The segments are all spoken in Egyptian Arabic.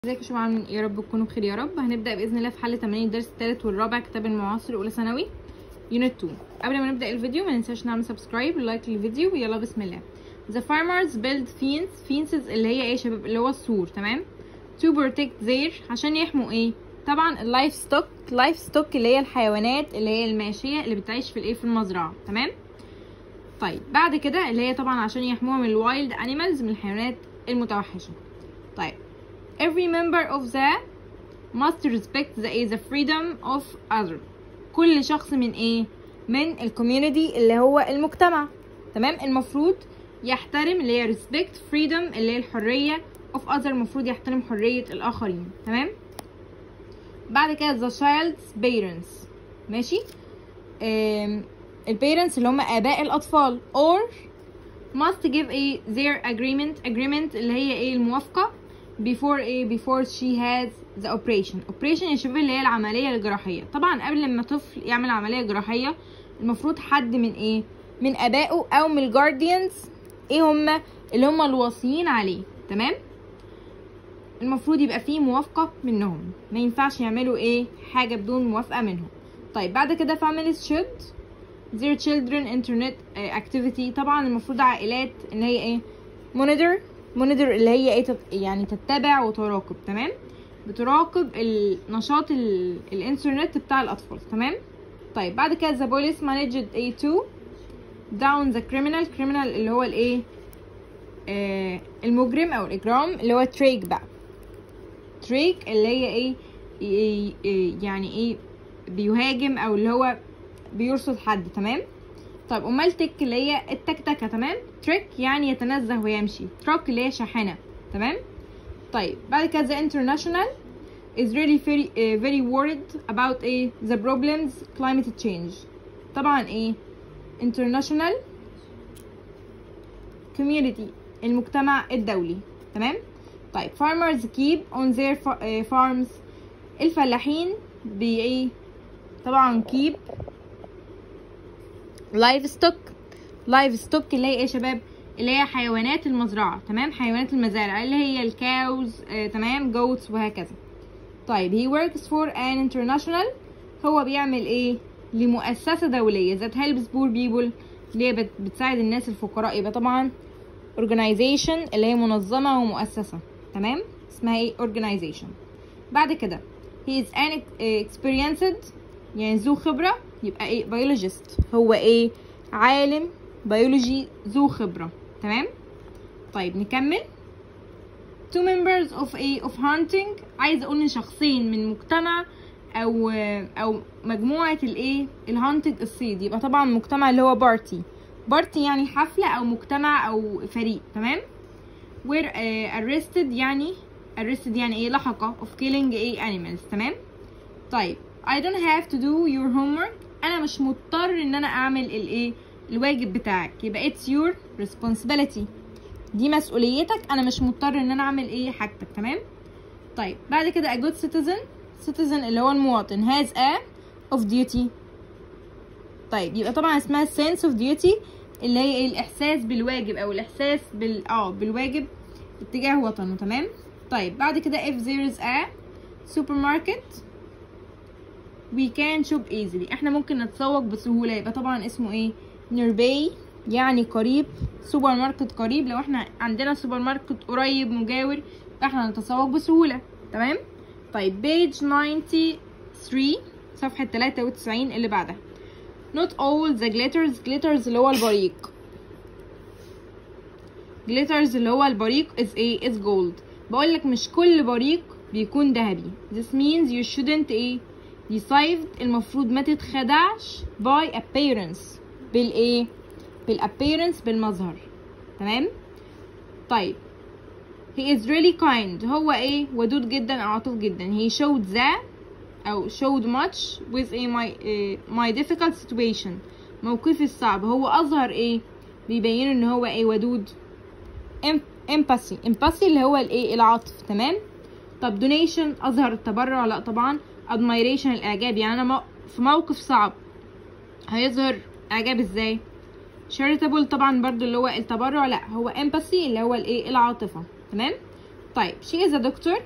ازيكم يا شباب عاملين ايه يا رب تكونوا بخير يا رب هنبدا باذن الله في حل تمارين الدرس الثالث والرابع كتاب المعاصر اولى ثانوي يونت 2 قبل ما نبدا الفيديو ما ننساش نعمل سبسكرايب ولايك للفيديو ويلا بسم الله The farmers build fence fences اللي هي ايه يا شباب اللي هو السور تمام to protect their عشان يحموا ايه طبعا اللايف ستوك لايف ستوك اللي هي الحيوانات اللي هي الماشيه اللي بتعيش في الايه في المزرعه تمام طيب بعد كده اللي هي طبعا عشان يحموها من الوايلد انيمالز من الحيوانات المتوحشه طيب every member of the must respect the, the freedom of other كل شخص من ايه من الكوميونتي اللي هو المجتمع تمام المفروض يحترم اللي هي respect freedom اللي هي الحرية of other المفروض يحترم حرية الآخرين تمام بعد كده the child's parents ماشي البيرنتس اللي هم آباء الأطفال or must give a their agreement agreement اللي هي ايه الموافقة before ايه before she has the operation operation يا شباب اللي هي العملية الجراحية طبعا قبل ما طفل يعمل عملية جراحية المفروض حد من ايه من ابائه او من الجارديانز ايه هما اللي هما الواصيين عليه تمام المفروض يبقى فيه موافقة منهم ما ينفعش يعملوا ايه حاجة بدون موافقة منهم طيب بعد كده families should their children internet activity طبعا المفروض عائلات ان هي ايه monitor مونيتور اللي هي ايه يعني تتبع وتراقب تمام بتراقب النشاط الانترنت بتاع الاطفال تمام طيب بعد كده the police managed a to down the criminal criminal اللي هو الايه آه المجرم او الاجرام اللي هو تريك بقى تريك اللي هي ايه, إيه, إيه يعني ايه بيهاجم او اللي هو بيرصد حد تمام طيب امال تك اللي هي التكتكه تمام تريك يعني يتنزه ويمشي تراك اللي هي شاحنه تمام طيب بعد كده the international is really very uh, very worried about ايه the problems climate change طبعا ايه international community المجتمع الدولي تمام طيب farmers keep on their farms الفلاحين بي ايه طبعا keep لايف ستوك لايف ستوك اللي هي ايه يا شباب اللي هي حيوانات المزرعه تمام حيوانات المزارع اللي هي الكاوز آه تمام جوتس وهكذا طيب he works for an international هو بيعمل ايه لمؤسسه دوليه that helps poor people اللي هي بتساعد الناس الفقراء يبقى طبعا organization اللي هي منظمه ومؤسسه تمام اسمها ايه organization بعد كده he is an experienced يعني ذو خبره يبقى ايه بيولوجيست هو ايه عالم بيولوجي ذو خبرة تمام طيب نكمل two members of a of hunting عايزه اقول ان شخصين من مجتمع او او مجموعه الايه الهانتنج الصيد يبقى طبعا مجتمع اللي هو بارتي بارتي يعني حفله او مجتمع او فريق تمام were uh, arrested يعني arrested يعني ايه لحقه of killing a animals تمام طيب I don't have to do your homework انا مش مضطر ان انا اعمل الايه الواجب بتاعك يبقى it's your responsibility دي مسؤوليتك انا مش مضطر ان انا اعمل ايه حاجتك تمام طيب بعد كده a good citizen citizen اللي هو المواطن has a of duty طيب يبقى طبعا اسمها sense of duty اللي هي ايه الاحساس بالواجب او الاحساس بال اه بالواجب اتجاه وطنه تمام طيب بعد كده if there is a supermarket we can shop easily احنا ممكن نتسوق بسهولة يبقى طبعا اسمه ايه nearby يعني قريب سوبر ماركت قريب لو احنا عندنا سوبر ماركت قريب مجاور احنا نتسوق بسهولة تمام طيب page 93 صفحة 93 اللي بعدها not all the glitters glitters اللي هو البريق glitters اللي هو البريق is ايه is gold بقولك مش كل بريق بيكون ذهبي this means you shouldn't ايه deceived المفروض ما تتخدعش by appearance بالايه بالappearance بالمظهر تمام طيب he is really kind هو ايه ودود جدا او عطوف جدا he showed that او showed much with a my, uh, my difficult situation موقفي الصعب هو اظهر ايه بيبين ان هو ايه ودود empathy empathy اللي هو الايه العطف تمام طب donation اظهر التبرع لا طبعا admiration الاعجاب يعني انا في موقف صعب هيظهر اعجاب ازاي charitable طبعا برضو اللي هو التبرع لا هو empathy اللي هو الايه العاطفه تمام طيب she is a doctor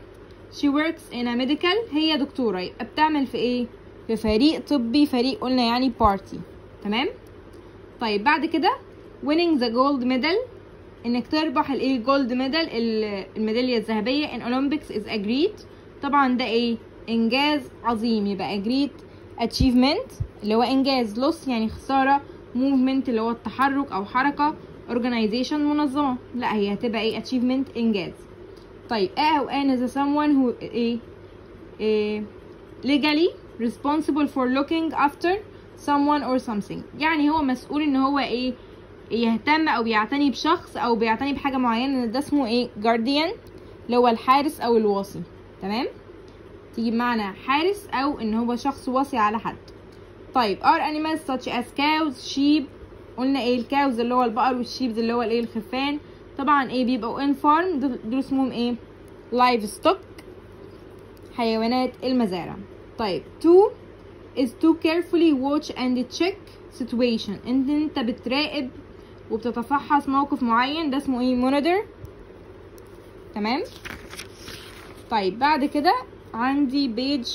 she works in a medical هي دكتورة يبقى بتعمل في ايه في فريق طبي فريق قلنا يعني party تمام طيب بعد كده winning the gold medal انك تربح الايه جولد ميدال الميداليه الذهبيه in Olympics is a great طبعا ده ايه انجاز عظيم يبقى great achievement اللي هو انجاز loss يعني خساره movement اللي هو التحرك او حركه organization منظمه لا هي هتبقى ايه achievement انجاز طيب a او an is someone who ايه, إيه legally responsible for looking after someone or something يعني هو مسؤول ان هو ايه يهتم او بيعتني بشخص او بيعتني بحاجه معينه ده اسمه ايه guardian اللي هو الحارس او الواصي تمام تيجي بمعنى حارس او ان هو شخص واصي على حد طيب are animals such as cows sheep قلنا ايه الكاوز اللي هو البقر والشيب اللي هو الايه الخرفان طبعا ايه بيبقوا in farm دول اسمهم ايه livestock حيوانات المزارع طيب two is to carefully watch and check situation انت انت بتراقب وبتتفحص موقف معين ده اسمه ايه monitor تمام طيب بعد كده عندي بيج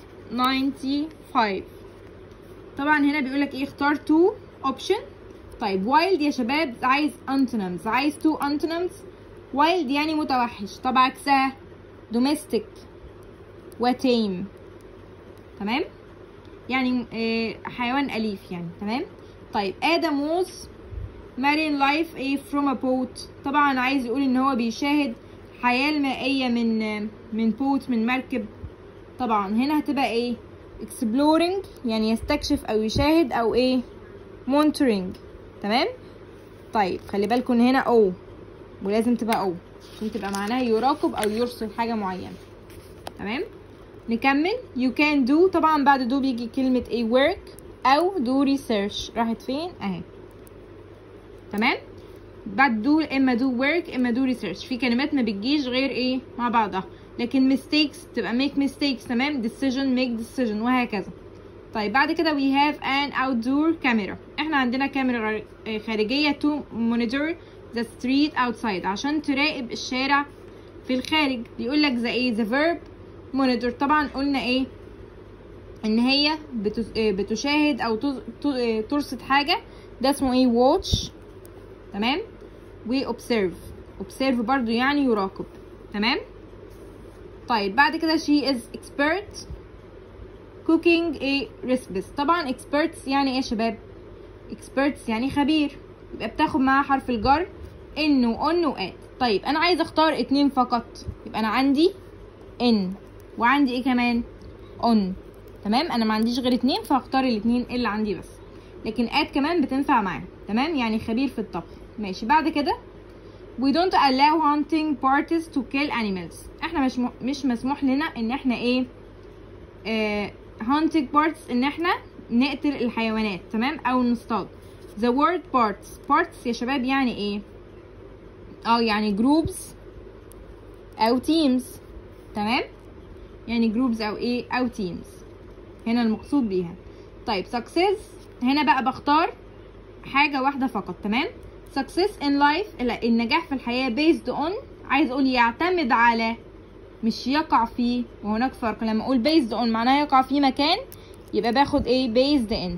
95 طبعا هنا بيقولك ايه اختار تو اوبشن طيب وايلد يا شباب عايز انتونيمز عايز تو انتونيمز وايلد يعني متوحش طب عكسها دوميستيك وتيم تمام يعني آه حيوان اليف يعني تمام طيب ادم ووز مارين لايف ايه فروم ا بوت طبعا عايز يقول ان هو بيشاهد حياة المائية من من بوت من مركب طبعا هنا هتبقى ايه exploring يعني يستكشف او يشاهد او ايه monitoring تمام طيب خلي بالكم ان هنا او ولازم تبقى او عشان تبقى معناها يراقب او يرصد حاجة معينة تمام نكمل you can do طبعا بعد do بيجي كلمة ايه work او do research راحت فين اهي تمام بعد دو اما دو work اما دو research في كلمات ما بتجيش غير ايه مع بعضها لكن mistakes تبقى make mistakes تمام decision make decision وهكذا طيب بعد كده we have an outdoor camera احنا عندنا كاميرا خارجية to monitor the street outside عشان تراقب الشارع في الخارج بيقول لك the ايه the verb monitor طبعا قلنا ايه ان هي بتشاهد او ترصد حاجة ده اسمه ايه watch تمام و observe observe برضو يعني يراقب تمام طيب بعد كده she is expert cooking a recipes طبعا experts يعني ايه يا شباب experts يعني خبير يبقى بتاخد معاها حرف الجر ان وان وات طيب انا عايزه اختار اتنين فقط يبقى انا عندي ان وعندي ايه كمان on تمام انا ما عنديش غير اتنين فهختار الاتنين اللي عندي بس لكن ات كمان بتنفع معايا تمام يعني خبير في الطبخ ماشي بعد كده we don't allow hunting parties to kill animals احنا مش م... مش مسموح لنا ان احنا ايه آه hunting parties ان احنا نقتل الحيوانات تمام او نصطاد the word parts parts يا شباب يعني ايه اه يعني groups او teams تمام يعني groups او ايه او teams هنا المقصود بيها طيب success هنا بقى بختار حاجة واحدة فقط تمام success in life النجاح في الحياة based on عايز اقول يعتمد على مش يقع فيه وهناك فرق لما اقول based on معناها يقع في مكان يبقى باخد ايه based in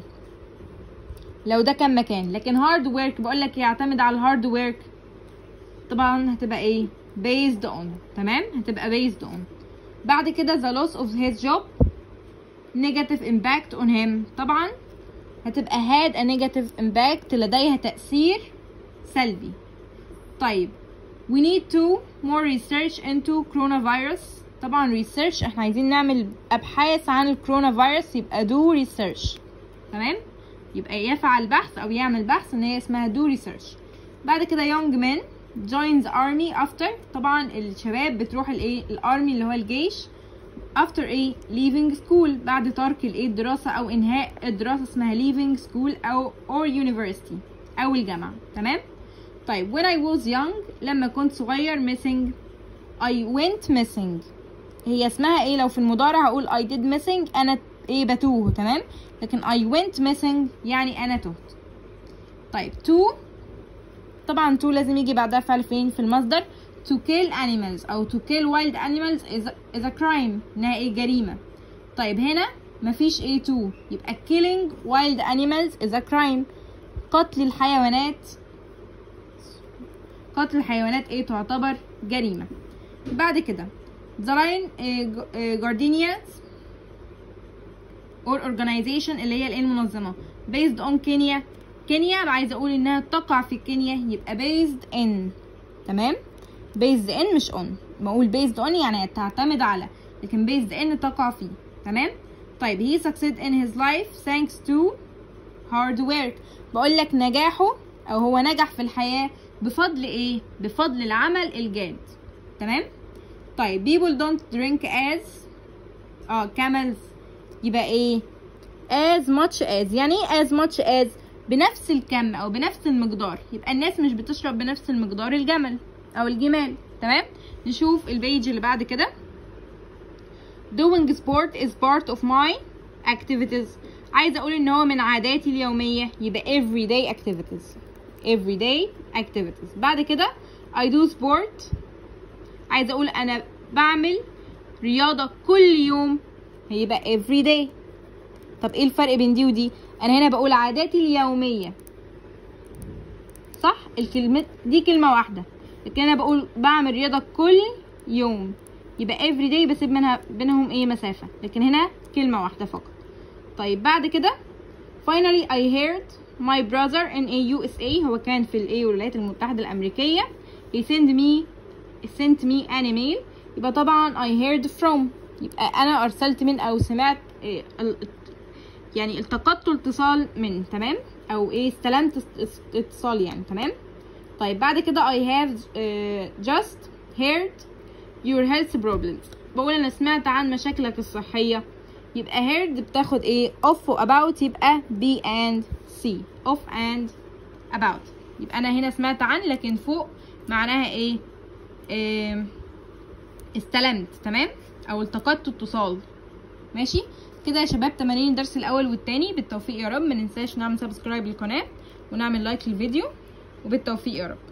لو ده كان مكان لكن hard work بقول لك يعتمد على الهارد work طبعا هتبقى ايه based on تمام هتبقى based on بعد كده the loss of his job negative impact on him طبعا هتبقى had a negative impact لديها تأثير سلبي طيب we need to more research into coronavirus طبعا research احنا عايزين نعمل ابحاث عن الكورونا فيروس يبقى do research تمام يبقى يفعل بحث او يعمل بحث ان هي اسمها do research بعد كده young men joins army after طبعا الشباب بتروح الايه الارمي اللي هو الجيش after ايه leaving school بعد ترك الايه الدراسة او انهاء الدراسة اسمها leaving school او or university او الجامعة تمام طيب when I was young لما كنت صغير missing I went missing هي اسمها ايه لو في المضارع هقول I did missing انا ايه بتوه تمام لكن I went missing يعني انا تهت طيب to طبعا to لازم يجي بعدها فعل فين في المصدر to kill animals او to kill wild animals is a, is a crime انها ايه جريمة طيب هنا مفيش A2 يبقى killing wild animals is a crime قتل الحيوانات قتل الحيوانات ايه تعتبر جريمة بعد كده the line guardians or organization اللي هي الايه المنظمة based on كينيا كينيا عايزة اقول انها تقع في كينيا يبقى based in تمام based in مش on بقول based on يعني تعتمد على لكن based in تقع فيه تمام طيب he succeed in his life thanks to hard work بقول لك نجاحه او هو نجح في الحياة بفضل ايه بفضل العمل الجاد تمام طيب people don't drink as اه camels يبقى ايه as much as يعني ايه as much as بنفس الكم او بنفس المقدار يبقى الناس مش بتشرب بنفس المقدار الجمل او الجمال تمام نشوف البيج اللي بعد كده doing sport is part of my activities عايزه اقول ان هو من عاداتي اليوميه يبقى everyday activities everyday activities بعد كده I do sport عايزه اقول انا بعمل رياضه كل يوم هيبقى everyday طب ايه الفرق بين دي ودي انا هنا بقول عاداتي اليوميه صح الكلمه دي كلمه واحده لكن انا بقول بعمل رياضه كل يوم يبقى everyday بسيب منها بينهم ايه مسافه لكن هنا كلمه واحده فقط طيب بعد كده finally I heard my brother in a USA هو كان في الايه الولايات المتحدة الأمريكية he sent me he sent me an email يبقى طبعا I heard from يبقى أنا أرسلت من أو سمعت إيه ال- يعني التقطت اتصال من تمام أو إيه استلمت است- اتصال يعني تمام طيب بعد كده I have uh, just heard your health problems بقول أنا سمعت عن مشاكلك الصحية يبقى heard بتاخد ايه of و about يبقى be and see of and about يبقى انا هنا سمعت عن لكن فوق معناها ايه, إيه استلمت تمام او التقطت اتصال ماشي كده يا شباب تمارين الدرس الاول والتاني بالتوفيق يا رب ما ننساش نعمل سبسكرايب للقناه ونعمل لايك للفيديو وبالتوفيق يا رب